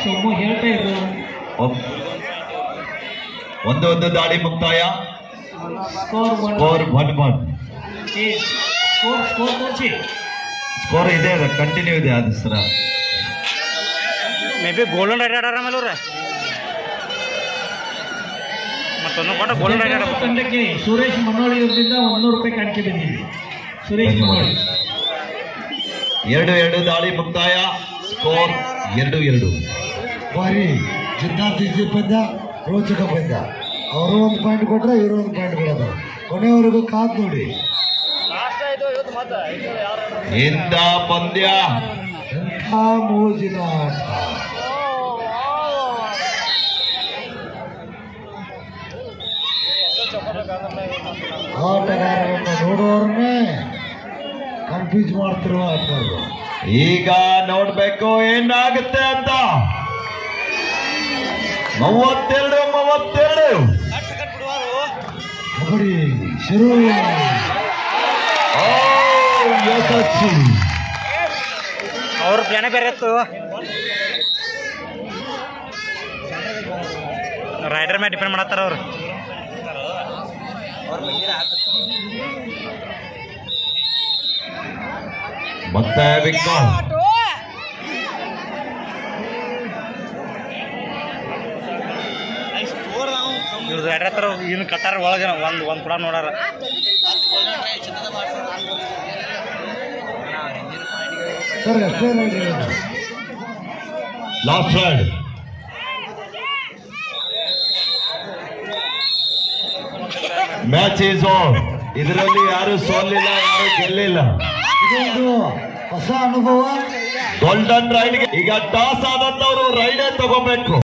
ಸೊಮ್ಮು ಹೇಳ್ತಾ ಇದ್ರು ಒಬ್- ಒಂದು ಒಂದು ದಾಳಿ ಮುಕ್ತಾಯ score one score one one score score ತೋರಿಸಿ ಸ್ಕೋರ್ ಇದೆ ಕಂಟಿನ್ಯೂ ಇದೆ ಅದು ಸರ ಮೇ ಬಿ ಗೋಲ್ಡನ್ ರೈಡ್ ಆಡಾರ ಆಮೇಲೆ ಅವ್ರ ಮತ್ತೊಂದು ಕೊಟ್ಟ ಗೋಲ್ಡನ್ ರೈಡ್ ಆಡ ತಂಡಕ್ಕೆ ಸುರೇಶ್ ಮನೋಳಿ ಅವರಿಂದ ಒಂದೂರು ರೂಪಾಯಿ ಕಾಣಿಕೆ ಬಂದಿದೆ ಸುರೇಶ್ ಮನೋಳಿ ಎರಡು ಎರಡು ದಾಳಿ ಮುಕ್ತಾಯ ಸ್ಕೋರ್ ಎರಡು ಎರಡು ಭಾರಿ ಜಿದ್ದಾರ್ತಿ ಪಂದ್ಯ ರೋಚಕ ಪಂದ್ಯ ಅವರು ಒಂದು ಪಾಯಿಂಟ್ ಕೊಟ್ರೆ ಇವರು ಒಂದು ಪಾಯಿಂಟ್ ಕೊಡೋದು ಕೊನೆಯವರೆಗೂ ಕಾದ್ ನೋಡಿ ಇಂದ ಪಂದ್ಯ ಎಂಥ ಮೋಜಿನ ಆಟ ಆಟಗಾರರನ್ನು ನೋಡುವವರನ್ನೇ ಕನ್ಫ್ಯೂಸ್ ಮಾಡ್ತಿರುವ ಆಟಗಾರರು ಈಗ ನೋಡ್ಬೇಕು ಏನಾಗುತ್ತೆ ಅಂತ ಮೂವತ್ತೆರಡು ಮೂವತ್ತೆರಡು ಕಬಡ್ಡಿ ಶುರು ಓ ಯಶಸ್ವಿ ಅವ್ರ ಪ್ಲಾನೇ ಬೇರೆ ಇತ್ತು ರೈಡರ್ ಮೇಲೆ ಡಿಪೆಂಡ್ ಮಾಡತ್ತಾರ ಅವ್ರು ಮತ್ತೆ ವಿಕ್ರಮ್ ಇವ್ರು ರೈಡರ್ ಹತ್ರ ಇನ್ನು ಕಟ್ಟಾರ ಒಳಗೆ ಒಂದು ಒಂದು ಕೂಡ ನೋಡಾರ ಸರ್ ಎಷ್ಟೇ ನೋಡಿ last raid match is on ಇದರಲ್ಲಿ ಯಾರು ಸೋಲಿಲ್ಲ ಯಾರು ಗೆಲ್ಲಿಲ್ಲ ಇದೊಂದು ಹೊಸ ಅನುಭವ ಗೋಲ್ಡನ್ ರೈಡ್ ಈಗ ಟಾಸ್ ಆದಂತವ್ರು ರೈಡೇ ತಗೋಬೇಕು